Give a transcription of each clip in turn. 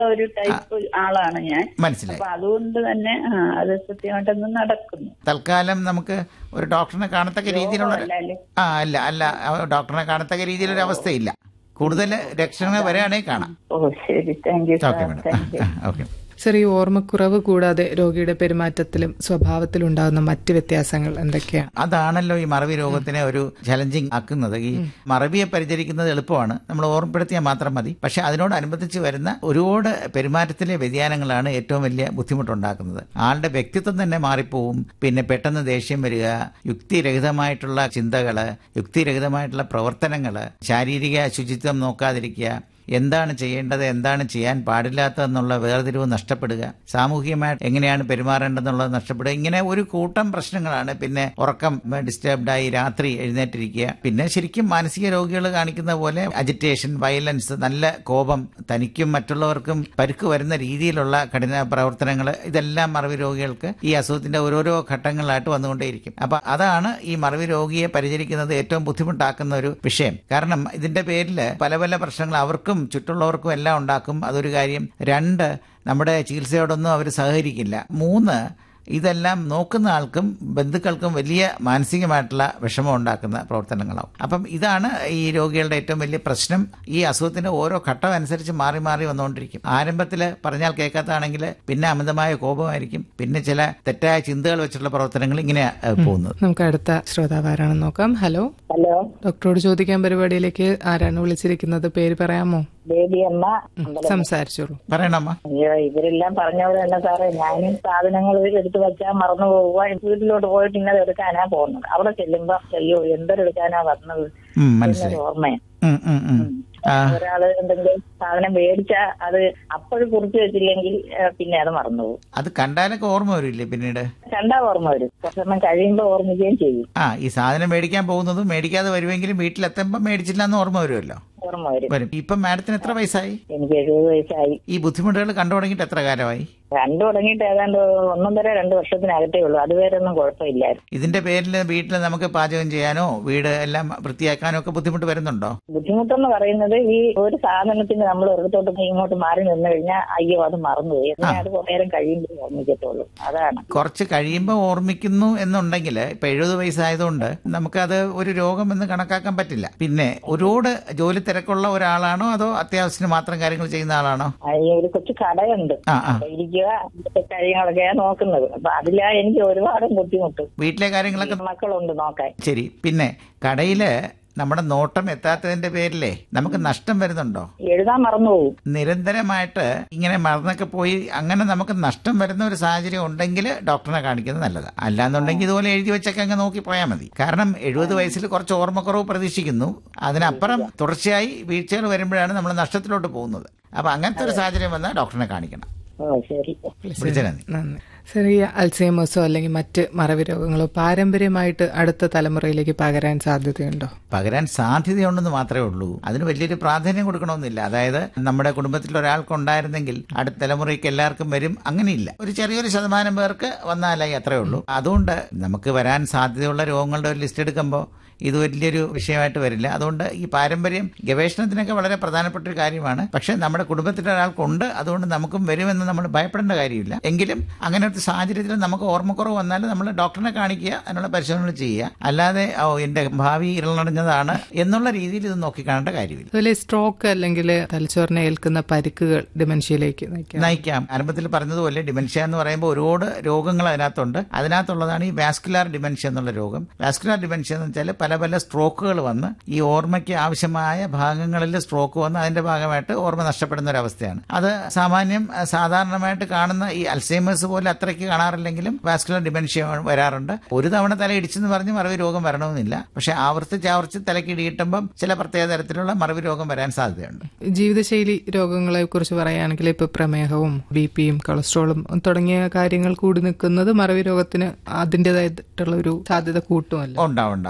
ഒരു ടൈപ്പ് ആളാണ് ഞാൻ മനസ്സിലായി അപ്പൊ അതുകൊണ്ട് തന്നെ ആ, അത് കൃത്യമായിട്ടൊന്ന് നടക്കുന്നു തൽക്കാലം നമുക്ക് ഒരു ഡോക്ടറിനെ കാണത്തക്ക രീതിയിലുള്ള ഒരു- അല്ലേ ആ അല്ല അല്ല ആ, ഡോക്ടറിനെ കാണത്തക്ക രീതിയിലൊരു അവസ്ഥയില്ല കൂടുതൽ ലക്ഷണങ്ങൾ വരികയാണെങ്കിൽ കാണാം ഓ ശരി thank you okay sir thank you madam okay sir ഈ ഓർമ്മക്കുറവ് കൂടാതെ രോഗിയുടെ പെരുമാറ്റത്തിലും സ്വഭാവത്തിലും ഉണ്ടാകുന്ന മറ്റ് വ്യത്യാസങ്ങൾ എന്തൊക്കെയാണ് അതാണല്ലോ ഈ മറവി രോഗത്തിനെ ഒരു ചലഞ്ചിങ് ആക്കുന്നത് ഈ മറവിയെ പരിചരിക്കുന്നത് എളുപ്പമാണ് നമ്മൾ ഓർമ്മപ്പെടുത്തിയാൽ മാത്രം മതി പക്ഷെ അതിനോടനുബന്ധിച്ച് വരുന്ന ഒരുപാട് പെരുമാറ്റത്തിലെ വ്യതിയാനങ്ങളാണ് ഏറ്റവും വലിയ ബുദ്ധിമുട്ടുണ്ടാക്കുന്നത് ആളുടെ വ്യക്തിത്വം തന്നെ മാറിപ്പോവും പിന്നെ പെട്ടെന്ന് ദേഷ്യം വരിക യുക്തിരഹിതമായിട്ടുള്ള ചിന്തകള് യുക്തിരഹിതമായിട്ടുള്ള പ്രവർത്തനങ്ങള് ശാരീരിക ശുചിത്വം നോക്കാതിരിക്കുക എന്താണ് ചെയ്യേണ്ടത് എന്താണ് ചെയ്യാൻ പാടില്ലാത്തതെന്നുള്ള വേർതിരിവ് നഷ്ടപ്പെടുക സാമൂഹികമായിട്ട് എങ്ങനെയാണ് പെരുമാറേണ്ടതെന്നുള്ളത് നഷ്ടപ്പെടുക ഇങ്ങനെ ഒരു കൂട്ടം പ്രശ്നങ്ങളാണ് പിന്നെ ഉറക്കം ഡിസ്റ്റർബ്ഡായി രാത്രി എഴുന്നേറ്റിരിക്കുക പിന്നെ ശരിക്കും മാനസിക രോഗികൾ കാണിക്കുന്ന പോലെ അജിറ്റേഷൻ വയലൻസ് നല്ല കോപം തനിക്കും മറ്റുള്ളവർക്കും പരുക്ക് വരുന്ന രീതിയിലുള്ള കഠിന പ്രവർത്തനങ്ങൾ ഇതെല്ലാം മറവി രോഗികൾക്ക് ഈ അസുഖത്തിന്റെ ഓരോരോ ഘട്ടങ്ങളായിട്ട് വന്നുകൊണ്ടേയിരിക്കും അപ്പൊ അതാണ് ഈ മറവി രോഗിയെ പരിചരിക്കുന്നത് ഏറ്റവും ബുദ്ധിമുട്ടാക്കുന്ന ഒരു വിഷയം കാരണം ഇതിന്റെ പേരിൽ പല പല പ്രശ്നങ്ങൾ അവർക്കും ചുറ്റുള്ളവർക്കും എല്ലാം ഉണ്ടാക്കും അതൊരു കാര്യം രണ്ട് നമ്മുടെ ചികിത്സയോടൊന്നും അവർ സഹകരിക്കില്ല മൂന്ന് ഇതെല്ലാം നോക്കുന്ന ആൾക്കും ബന്ധുക്കൾക്കും വലിയ മാനസികമായിട്ടുള്ള വിഷമം ഉണ്ടാക്കുന്ന പ്രവർത്തനങ്ങളാവും അപ്പം ഇതാണ് ഈ രോഗികളുടെ ഏറ്റവും വലിയ പ്രശ്നം ഈ അസുഖത്തിന്റെ ഓരോ ഘട്ടം അനുസരിച്ച് മാറി മാറി വന്നുകൊണ്ടിരിക്കും ആരംഭത്തിൽ പറഞ്ഞാൽ കേൾക്കാത്തതാണെങ്കിൽ പിന്നെ അമിതമായ കോപമായിരിക്കും പിന്നെ ചില തെറ്റായ ചിന്തകൾ വെച്ചിട്ടുള്ള പ്രവർത്തനങ്ങൾ ഇങ്ങനെ പോകുന്നത് നമുക്ക് അടുത്ത ശ്രോതാവ് ആരാണെന്ന് നോക്കാം ഹലോ ഹലോ ഡോക്ടറോട് ചോദിക്കാൻ പരിപാടിയിലേക്ക് ആരാണ് വിളിച്ചിരിക്കുന്നത് പേര് പറയാമോ ബേബി അമ്മ സംസാരിച്ചോളൂ പറയണമ്മ അയ്യോ ഇവരെല്ലാം പറഞ്ഞ പോലെ തന്നെ സാറേ ഞാനും സാധനങ്ങൾ എടുത്തു വെച്ചാൽ മറന്നു പോവുക വീട്ടിലോട്ട് പോയിട്ട് ഇന്നത് എടുക്കാനാ പോകുന്നത് അവിടെ ചെല്ലുമ്പോ അയ്യോ എന്തൊരെടുക്കാനാ വന്നത് ഉം, മനസ്സിലായി എന്നൊരു ഓർമ്മയാണ് ഉം, ഉം, ഉം. ആ, ഒരാള് എന്തെങ്കിലും സാധനം മേടിച്ചാ അത് അപ്പോഴും കുറിച്ച് വെച്ചില്ലെങ്കിൽ ഏ, പിന്നെ അത് മറന്നുപോകും അത് കണ്ടാലൊക്കെ ഓർമ്മ വരില്ലേ പിന്നീട് കണ്ടാ ഓർമ്മ വരും കുറച്ചെണ്ണം കഴിയുമ്പോ ഓർമ്മിക്കുകയും ചെയ്യും ആ ഈ സാധനം മേടിക്കാൻ പോകുന്നതും മേടിക്കാതെ വരുമെങ്കിലും വീട്ടിലെത്തുമ്പോൾ മേടിച്ചില്ല എന്ന് ഓർമ്മ വരുമല്ലോ ഓർമ്മ വരും വരും ഇപ്പം മാഡത്തിന് എത്ര വയസ്സായി എനിക്ക് എഴുപത് വയസ്സായി ഈ ബുദ്ധിമുട്ടുകൾ കണ്ടു തുടങ്ങിയിട്ട് എത്ര കാലമായി കണ്ടു തുടങ്ങിയിട്ട് ഏതാണ്ട് ഒന്നൊന്നര രണ്ട് വർഷത്തിനകത്തേ ഉള്ളൂ അതുവരെ ഒന്നും കുഴപ്പമില്ലായിരുന്നു ഇതിന്റെ പേരിൽ വീട്ടിൽ നമുക്ക് പാചകം ചെയ്യാനോ വീട് എല്ലാം വൃത്തിയാക്കാനോ ഒക്കെ ബുദ്ധിമുട്ട് വരുന്നുണ്ടോ ബുദ്ധിമുട്ടെന്ന് പറയുന്നത് ഈ ഒരു സാധനത്തിന് നമ്മൾ ഒരിടത്തോട്ട് ഇങ്ങോട്ട് മാറി നിന്ന് കഴിഞ്ഞാൽ അയ്യോ അത് മറന്നുപോയി എന്നാൽ അത് കുറേ നേരം കഴിയുമ്പോൾ ഓർമ്മിക്കത്തുള്ളൂ അതാണ് കുറച്ച് കഴിയുമ്പോൾ ഓർമ്മിക്കുന്നു എന്നുണ്ടെങ്കിൽ ഇപ്പൊ എഴുപത് വയസ്സായതുകൊണ്ട് നമുക്കത് ഒരു രോഗം എന്ന് കണക്കാക്കാൻ പറ്റില്ല പിന്നെ ഒരുപാട് ജോലി തിരക്കുള്ള ഒരാളാണോ അതോ അത്യാവശ്യത്തിന് മാത്രം കാര്യങ്ങൾ ചെയ്യുന്ന ആളാണോ ആ, ഈ ഒരു കൊച്ചു കടയുണ്ട് ആ ആ അവിടെ ഇരിക്കുക ഇവിടുത്തെ കാര്യങ്ങളൊക്കെയാ നോക്കുന്നത് അപ്പൊ അതിലാ എനിക്ക് ഒരുപാട് ബുദ്ധിമുട്ട് വീട്ടിലെ കാര്യങ്ങളൊക്കെ മക്കളുണ്ട് നോക്കാൻ ശരി പിന്നെ കടയില് നമ്മുടെ നോട്ടം എത്താത്തതിന്റെ പേരിലേ നമുക്ക് നഷ്ടം വരുന്നുണ്ടോ എഴുതാൻ മറന്നുപോകും നിരന്തരമായിട്ട് ഇങ്ങനെ മറന്നൊക്കെ പോയി അങ്ങനെ നമുക്ക് നഷ്ടം വരുന്ന ഒരു സാഹചര്യം ഉണ്ടെങ്കിൽ ഡോക്ടറിനെ കാണിക്കുന്നത് നല്ലതാണ് അല്ലാന്നുണ്ടെങ്കിൽ ഇതുപോലെ എഴുതി വെച്ചൊക്കെ അങ്ങ് നോക്കി പോയാൽ മതി കാരണം എഴുപത് വയസ്സിൽ കുറച്ച് ഓർമ്മക്കുറവ് പ്രതീക്ഷിക്കുന്നു അതിനപ്പുറം തുടർച്ചയായി വീഴ്ചകൾ വരുമ്പോഴാണ് നമ്മൾ നഷ്ടത്തിലോട്ട് പോകുന്നത് അപ്പൊ അങ്ങനത്തെ ഒരു സാഹചര്യം വന്നാൽ ഡോക്ടറിനെ കാണിക്കണം ഓ ശരി വിളിച്ച നന്ദി നന്ദി സർ ഈ അൽസൈമേഴ്സോ അല്ലെങ്കിൽ മറ്റ് മറവി രോഗങ്ങളോ പാരമ്പര്യമായിട്ട് അടുത്ത തലമുറയിലേക്ക് പകരാൻ സാധ്യതയുണ്ടോ പകരാൻ സാധ്യതയുണ്ടെന്ന് മാത്രമേ ഉള്ളൂ അതിന് വലിയൊരു പ്രാധാന്യം കൊടുക്കണമെന്നില്ല അതായത് നമ്മുടെ കുടുംബത്തിൽ ഒരാൾക്കുണ്ടായിരുന്നെങ്കിൽ അടുത്ത തലമുറയ്ക്ക് എല്ലാവർക്കും വരും അങ്ങനെയില്ല ഒരു ചെറിയൊരു ശതമാനം പേർക്ക് വന്നാലായി അത്രേ ഉള്ളൂ അതുകൊണ്ട് നമുക്ക് വരാൻ സാധ്യതയുള്ള രോഗങ്ങളുടെ ഒരു ലിസ്റ്റ് എടുക്കുമ്പോൾ ഇത് വലിയൊരു വിഷയമായിട്ട് വരില്ല അതുകൊണ്ട് ഈ പാരമ്പര്യം ഗവേഷണത്തിനൊക്കെ വളരെ പ്രധാനപ്പെട്ട ഒരു കാര്യമാണ് പക്ഷെ നമ്മുടെ കുടുംബത്തിൽ ഒരാൾക്കുണ്ട് അതുകൊണ്ട് നമുക്കും വരുമെന്ന് നമ്മൾ ഭയപ്പെടേണ്ട കാര്യമില്ല എങ്കിലും അങ്ങനെ ഒരു സാഹചര്യത്തിൽ നമുക്ക് ഓർമ്മക്കുറവ് വന്നാൽ നമ്മൾ ഡോക്ടറിനെ കാണിക്കുക അതിനുള്ള പരിശോധനകൾ ചെയ്യുക അല്ലാതെ ഓ എന്റെ ഭാവി ഇരളടഞ്ഞതാണ് എന്നുള്ള രീതിയിൽ ഇത് നോക്കിക്കാണേണ്ട കാര്യമില്ല അതുപോലെ സ്ട്രോക്ക് അല്ലെങ്കിൽ തലച്ചോറിനെ ഏൽക്കുന്ന പരിക്കുകൾ ഡിമെൻഷ്യയിലേക്ക് നയിക്കാം നയിക്കാം ആരംഭത്തിൽ പറഞ്ഞതുപോലെ ഡിമെൻഷ്യ എന്ന് പറയുമ്പോൾ ഒരുപാട് രോഗങ്ങൾ അതിനകത്തുണ്ട് അതിനകത്തുള്ളതാണ് ഈ വാസ്കുലാർ ഡിമെൻഷ്യ എന്നുള്ള രോഗം വാസ്കുലാർ ഡിമെൻഷ്യ എന്ന് വെച്ചാൽ പല പല സ്ട്രോക്കുകൾ വന്ന് ഈ ഓർമ്മയ്ക്ക് ആവശ്യമായ ഭാഗങ്ങളിൽ സ്ട്രോക്ക് വന്ന് അതിന്റെ ഭാഗമായിട്ട് ഓർമ്മ നഷ്ടപ്പെടുന്ന ഒരു അവസ്ഥയാണ് അത് സാമാന്യം അഹ് സാധാരണമായിട്ട് കാണുന്ന ഈ അൽസൈമേഴ്സ് പോലെ അത്രയ്ക്ക് കാണാറില്ലെങ്കിലും വാസ്കുലർ ഡിമെൻഷ്യ വരാറുണ്ട് ഒരു തവണ തല ഇടിച്ചെന്ന് പറഞ്ഞ് മറവി രോഗം വരണമെന്നില്ല പക്ഷെ ആവർത്തിച്ച് ആവർത്തിച്ച് തലയ്ക്ക് ഇടിയിട്ടുമ്പം ചില പ്രത്യേക തരത്തിലുള്ള മറവി രോഗം വരാൻ സാധ്യതയുണ്ട് ജീവിതശൈലി രോഗങ്ങളെ കുറിച്ച് പറയുകയാണെങ്കിൽ ഇപ്പൊ പ്രമേഹവും ബി പിയും കൊളസ്ട്രോളും തുടങ്ങിയ കാര്യങ്ങൾ കൂടി നിൽക്കുന്നത് മറവി രോഗത്തിന് അതിൻ്റെതായിട്ടുള്ള ഒരു സാധ്യത കൂട്ടുമല്ലോ ഉണ്ടാവും ഉണ്ടാവും തീർച്ചയായിട്ടും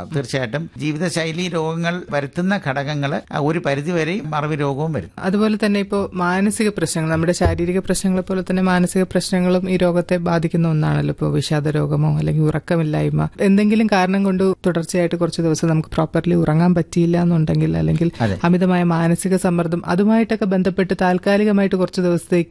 തീർച്ചയായിട്ടും ജീവിതശൈലി രോഗങ്ങൾ വരുത്തുന്ന ഘടകങ്ങൾ ഒരു പരിധിവരെ മറവി രോഗവും വരും അതുപോലെ തന്നെ ഇപ്പോൾ മാനസിക പ്രശ്നങ്ങൾ നമ്മുടെ ശാരീരിക പ്രശ്നങ്ങളെ പോലെ തന്നെ മാനസിക പ്രശ്നങ്ങളും ഈ രോഗത്തെ ബാധിക്കുന്ന ഒന്നാണല്ലോ ഇപ്പോൾ വിഷാദ രോഗമോ അല്ലെങ്കിൽ ഉറക്കമില്ലായ്മ എന്തെങ്കിലും കാരണം കൊണ്ട് തുടർച്ചയായിട്ട് കുറച്ച് ദിവസം നമുക്ക് പ്രോപ്പർലി ഉറങ്ങാൻ പറ്റിയില്ല എന്നുണ്ടെങ്കിൽ അല്ലെങ്കിൽ അതെ. അമിതമായ മാനസിക സമ്മർദ്ദം അതുമായിട്ടൊക്കെ ബന്ധപ്പെട്ട് താൽക്കാലികമായിട്ട് കുറച്ച് ദിവസത്തേക്ക്